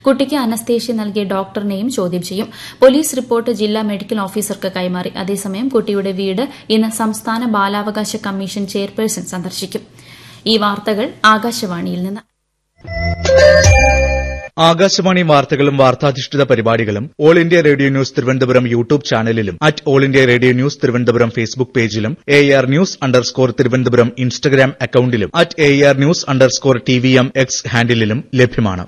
കുട്ടിക്ക് അനസ്തേഷ്യ നൽകിയ ഡോക്ടറിനെയും ചോദ്യം ചെയ്യും പോലീസ് റിപ്പോർട്ട് ജില്ലാ മെഡിക്കൽ ഓഫീസർക്ക് കൈമാറി അതേസമയം കുട്ടിയുടെ വീട് ഇന്ന് സംസ്ഥാന ബാലാവകാശ കമ്മീഷൻ ചെയർപേഴ്സൺ സന്ദർശിക്കും ഈ വാർത്തകൾ ആകാശവാണിയിൽ നിന്ന് ആകാശവാണി വാർത്തകളും വാർത്താധിഷ്ഠിത പരിപാടികളും All India Radio news Thiruvananthapuram YouTube ചാനലിലും at All India Radio news Thiruvananthapuram Facebook പേജിലും A R news underscore Thiruvananthapuram Instagram അക്കൌണ്ടിലും at A R news underscore T V M X ഹാൻഡിലും ലഭ്യമാണ്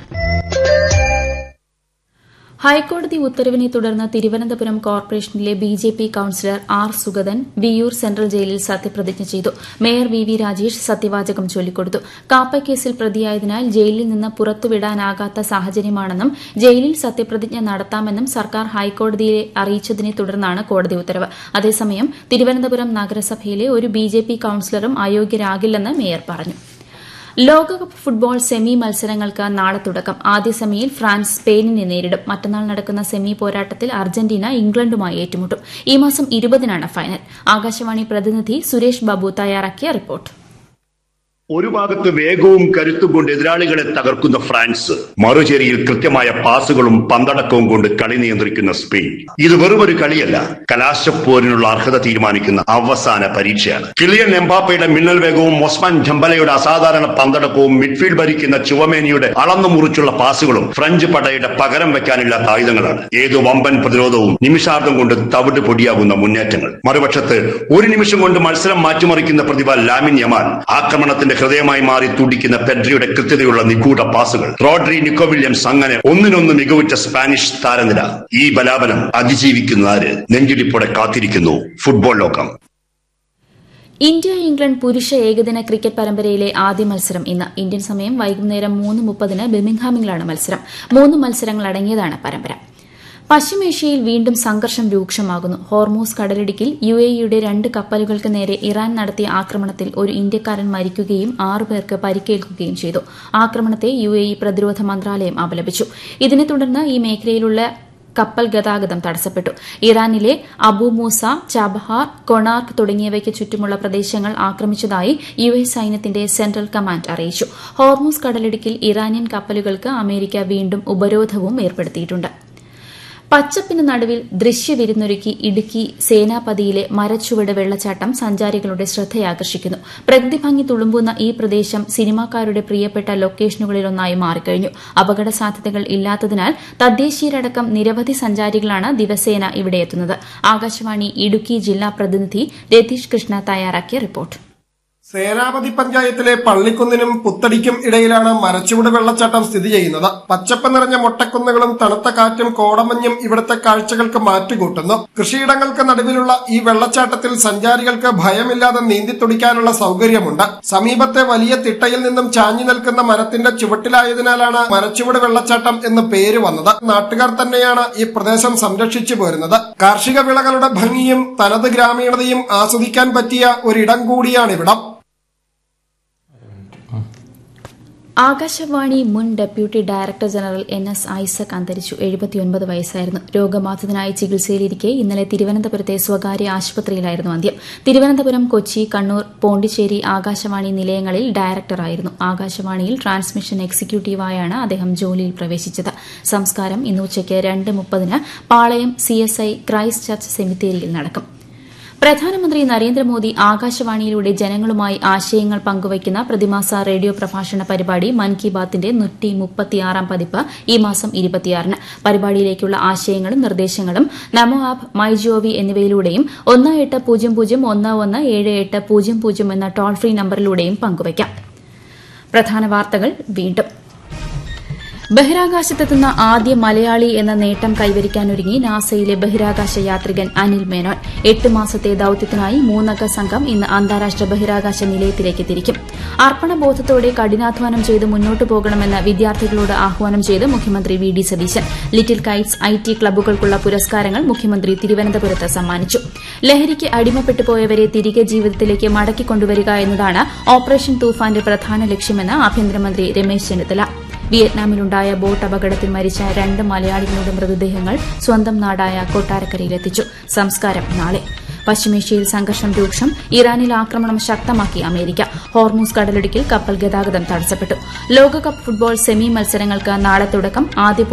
ഹൈക്കോടതി ഉത്തരവിനെ തുടർന്ന് തിരുവനന്തപുരം കോർപ്പറേഷനിലെ B J P councillor R Sugathan Viyyur central ജയിലിൽ സത്യപ്രതിജ്ഞ ചെയ്തു മേയർ വി വി രാജേഷ് സത്യവാചകം ചൊല്ലിക്കൊടുത്തു കാപ്പക്കേസിൽ പ്രതിയായതിനാൽ ജയിലിൽ നിന്ന് പുറത്തുവിടാനാകാത്ത സാഹചര്യമാണെന്നും ജയിലിൽ സത്യപ്രതിജ്ഞ നടത്താമെന്നും സർക്കാർ ഹൈക്കോടതിയെ അറിയിച്ചതിനെ തുടർന്നാണ് കോടതി ഉത്തരവ് അതേസമയം തിരുവനന്തപുരം നഗരസഭയിലെ ഒരു ബി ജെ പി കൌൺസിലറും അയോഗ്യരാകില്ലെന്ന് മേയർ പറഞ്ഞു ലോകകപ്പ് ഫുട്ബോൾ സെമി മത്സരങ്ങൾക്ക് നാളെ തുടക്കം ആദ്യ സെമിയിൽ ഫ്രാൻസ് സ്പെയിനിനെ നേരിടും മറ്റന്നാൾ നടക്കുന്ന സെമി പോരാട്ടത്തിൽ അർജന്റീന ഇംഗ്ലണ്ടുമായി ഏറ്റുമുട്ടും ഈ മാസം ഇരുപതിനാണ് ഫൈനൽ ആകാശവാണി പ്രതിനിധി സുരേഷ് ബാബു തയ്യാറാക്കിയ റിപ്പോർട്ട് ഒരു ഭാഗത്ത് വേഗവും കരുത്തും കൊണ്ട് എതിരാളികളെ തകർക്കുന്ന ഫ്രാൻസ് മറുചേരിയിൽ കൃത്യമായ പാസുകളും പന്തടക്കവും കൊണ്ട് കളി നിയന്ത്രിക്കുന്ന സ്പെയിൻ ഇത് വെറുമൊരു കളിയല്ല കലാശപ്പോരിനുള്ള അർഹത തീരുമാനിക്കുന്ന അവസാന പരീക്ഷയാണ് കിളിയൻ എംബാപ്പയുടെ മിന്നൽ വേഗവും ഒസ്മാൻ ജംബലയുടെ അസാധാരണ പന്തടക്കവും മിഡ്ഫീൽഡ് ഭരിക്കുന്ന ചുവമേനിയുടെ അളന്നു മുറിച്ചുള്ള പാസുകളും ഫ്രഞ്ച് പടയുടെ പകരം വെക്കാനില്ലാത്ത ആയുധങ്ങളാണ് ഏതു വമ്പൻ പ്രതിരോധവും നിമിഷാർദ്ധം കൊണ്ട് തവിട് പൊടിയാകുന്ന മുന്നേറ്റങ്ങൾ മറുപക്ഷത്ത് ഒരു നിമിഷം കൊണ്ട് മത്സരം മാറ്റിമറിക്കുന്ന പ്രതിഭ ലാമിൻ യമാൻ ആക്രമണത്തിന്റെ ഹൃദയമായി മാറി തുടിക്കുന്ന പെഡ്രിയുടെ കൃത്യതയുള്ള നിഗൂഢ പാസുകൾ റോഡ്രി നിക്കോ വില്യംസ് അങ്ങനെ ഒന്നിനൊന്ന് മികവുറ്റ സ്പാനിഷ് താരനിര ഈ ബലാബലം അതിജീവിക്കുന്ന ആര് നെഞ്ചിടിപ്പോടെ കാത്തിരിക്കുന്നു ഫുട്ബോൾ ലോകം ഇന്ത്യ ഇംഗ്ലണ്ട് പുരുഷ ഏകദിന ക്രിക്കറ്റ് പരമ്പരയിലെ ആദ്യ മത്സരം ഇന്ന് ഇന്ത്യൻ സമയം വൈകുന്നേരം മൂന്ന് മുപ്പതിന് ബിർമിംഗ്ഹാമിലാണ് മത്സരം മൂന്ന് മത്സരങ്ങൾ അടങ്ങിയതാണ് പരമ്പര പശ്ചിമേഷ്യയിൽ വീണ്ടും സംഘർഷം രൂക്ഷമാകുന്നു ഹോർമൂസ് കടലിടുക്കിൽ യു എ ഇയുടെ രണ്ട് കപ്പലുകൾക്ക് നേരെ ഇറാൻ നടത്തിയ ആക്രമണത്തിൽ ഒരു ഇന്ത്യക്കാരൻ മരിക്കുകയും ആറുപേർക്ക് പരിക്കേൽക്കുകയും ചെയ്തു ആക്രമണത്തെ യു എ ഇ പ്രതിരോധ മന്ത്രാലയം അപലപിച്ചു ഇതിനെ തുടർന്ന് ഈ മേഖലയിലുള്ള കപ്പൽ ഗതാഗതം തടസ്സപ്പെട്ടു ഇറാനിലെ അബു മൂസ ചബഹാർ കൊണാർക്ക് തുടങ്ങിയവയ്ക്ക് ചുറ്റുമുള്ള പ്രദേശങ്ങൾ ആക്രമിച്ചതായി യു എസ് സൈന്യത്തിന്റെ സെൻട്രൽ കമാൻഡ് അറിയിച്ചു ഹോർമൂസ് കടലിടുക്കിൽ ഇറാനിയൻ കപ്പലുകൾക്ക് അമേരിക്ക വീണ്ടും ഉപരോധവും ഏർപ്പെടുത്തിയിട്ടുണ്ട് പച്ചപ്പിന് നടുവിൽ ദൃശ്യവിരുന്നൊരുക്കി ഇടുക്കി സേനാപതിയിലെ മരച്ചുവട് വെള്ളച്ചാട്ടം സഞ്ചാരികളുടെ ശ്രദ്ധയാകർഷിക്കുന്നു പ്രകൃതി ഭംഗി തുളുമ്പുന്ന ഈ പ്രദേശം സിനിമാക്കാരുടെ പ്രിയപ്പെട്ട ലൊക്കേഷനുകളിലൊന്നായി മാറിക്കഴിഞ്ഞു അപകട സാധ്യതകൾ ഇല്ലാത്തതിനാൽ തദ്ദേശീയരടക്കം നിരവധി സഞ്ചാരികളാണ് ദിവസേന ഇവിടെയെത്തുന്നത് ആകാശവാണി ഇടുക്കി ജില്ലാ പ്രതിനിധി രതീഷ് കൃഷ്ണ തയ്യാറാക്കിയ റിപ്പോർട്ട് സേനാപതി പഞ്ചായത്തിലെ പള്ളിക്കുന്നിനും പുത്തടിക്കും ഇടയിലാണ് മരച്ചുവട് വെള്ളച്ചാട്ടം സ്ഥിതി ചെയ്യുന്നത് പച്ചപ്പ് നിറഞ്ഞ മൊട്ടക്കുന്നുകളും തണുത്ത കാറ്റും കോടമഞ്ഞും ഇവിടുത്തെ കാഴ്ചകൾക്ക് മാറ്റുകൂട്ടുന്നു കൃഷിയിടങ്ങൾക്ക് നടുവിലുള്ള ഈ വെള്ളച്ചാട്ടത്തിൽ സഞ്ചാരികൾക്ക് ഭയമില്ലാതെ നീന്തിത്തുടിക്കാനുള്ള സൗകര്യമുണ്ട് സമീപത്തെ വലിയ തിട്ടയിൽ നിന്നും ചാഞ്ഞു നിൽക്കുന്ന മരത്തിന്റെ ചുവട്ടിലായതിനാലാണ് മരച്ചുവട് വെള്ളച്ചാട്ടം എന്ന് പേര് വന്നത് നാട്ടുകാർ തന്നെയാണ് ഈ പ്രദേശം സംരക്ഷിച്ചു പോരുന്നത് കാർഷിക വിളകളുടെ ഭംഗിയും തനത് ഗ്രാമീണതയും ആസ്വദിക്കാൻ പറ്റിയ ഒരിടം കൂടിയാണിവിടം ആകാശവാണി മുൻ deputy director general N S Isaac അന്തരിച്ചു എഴുപത്തിയൊൻപത് വയസ്സായിരുന്നു രോഗബാധിതനായി ചികിത്സയിലിരിക്കെ ഇന്നലെ തിരുവനന്തപുരത്തെ സ്വകാര്യ ആശുപത്രിയിലായിരുന്നു അന്ത്യം തിരുവനന്തപുരം കൊച്ചി കണ്ണൂർ പോണ്ടിച്ചേരി ആകാശവാണി നിലയങ്ങളിൽ ഡയറക്ടറായിരുന്നു ആകാശവാണിയിൽ ട്രാൻസ്മിഷൻ എക്സിക്യൂട്ടീവായാണ് അദ്ദേഹം ജോലിയിൽ പ്രവേശിച്ചത് സംസ്കാരം ഇന്ന് ഉച്ചയ്ക്ക് രണ്ട് മുപ്പതിന് പാളയം സിഎസ്ഐ ക്രൈസ്റ്റ് ചർച്ച് സെമിത്തേരിയിൽ നടക്കും പ്രധാനമന്ത്രി നരേന്ദ്രമോദി ആകാശവാണിയിലൂടെ ജനങ്ങളുമായി ആശയങ്ങൾ പങ്കുവയ്ക്കുന്ന പ്രതിമാസ റേഡിയോ പ്രഭാഷണ പരിപാടി മൻ കി ബാത്തിന്റെ നൂറ്റി മുപ്പത്തിയാറാം പതിപ്പ് ഈ മാസം ഇരുപത്തിയാറിന് പരിപാടിയിലേക്കുള്ള ആശയങ്ങളും നിർദ്ദേശങ്ങളും നമോ ആപ്പ് മൈ ജിഒവി എന്നിവയിലൂടെയും ഒന്ന് എട്ട് പൂജ്യം പൂജ്യം ഒന്ന് ഒന്ന് ഏഴ് എട്ട് പൂജ്യം പൂജ്യം എന്ന ടോൾ ഫ്രീ നമ്പറിലൂടെയും പങ്കുവയ്ക്കാം പ്രധാന വാർത്തകൾ വീണ്ടും ബഹിരാകാശത്തെത്തുന്ന ആദ്യ മലയാളി എന്ന നേട്ടം കൈവരിക്കാനൊരുങ്ങി നാസയിലെ ബഹിരാകാശ യാത്രികൻ അനിൽ മേനോൻ എട്ട് മാസത്തെ ദൌത്യത്തിനായി മൂന്നംഗ സംഘം ഇന്ന് അന്താരാഷ്ട്ര ബഹിരാകാശ നിലയത്തിലേക്ക് തിരിക്കും അർപ്പണബോധത്തോടെ കഠിനാധ്വാനം ചെയ്ത് മുന്നോട്ടു പോകണമെന്ന് വിദ്യാർത്ഥികളോട് ആഹ്വാനം ചെയ്ത് മുഖ്യമന്ത്രി V D Satheesan little kites I T ക്ലബ്ബുകൾക്കുള്ള പുരസ്കാരങ്ങൾ മുഖ്യമന്ത്രി തിരുവനന്തപുരത്ത് സമ്മാനിച്ചു ലഹരിക്ക് അടിമപ്പെട്ടു പോയവരെ തിരികെ ജീവിതത്തിലേക്ക് മടക്കിക്കൊണ്ടുവരിക എന്നതാണ് ഓപ്പറേഷൻ തൂഫാന്റെ പ്രധാന ലക്ഷ്യമെന്ന് ആഭ്യന്തരമന്ത്രി രമേശ് ചെന്നിത്തല വിയറ്റ്നാമിലുണ്ടായ ബോട്ട് അപകടത്തിൽ മരിച്ച രണ്ട് മലയാളികളുടെ മൃതദേഹങ്ങൾ സ്വന്തം നാടായ കൊട്ടാരക്കരയിലെത്തിച്ചു സംസ്കാരം നാളെ പശ്ചിമേഷ്യയിൽ സംഘർഷം രൂക്ഷം ഇറാനിൽ ആക്രമണം ശക്തമാക്കി അമേരിക്ക ഹോർമൂസ് കടലിടുക്കിൽ കപ്പൽ ഗതാഗതം തടസ്സപ്പെട്ടു ലോകകപ്പ് ഫുട്ബോൾ സെമി മത്സരങ്ങൾക്ക് നാളെ തുടക്കം ആദ്യ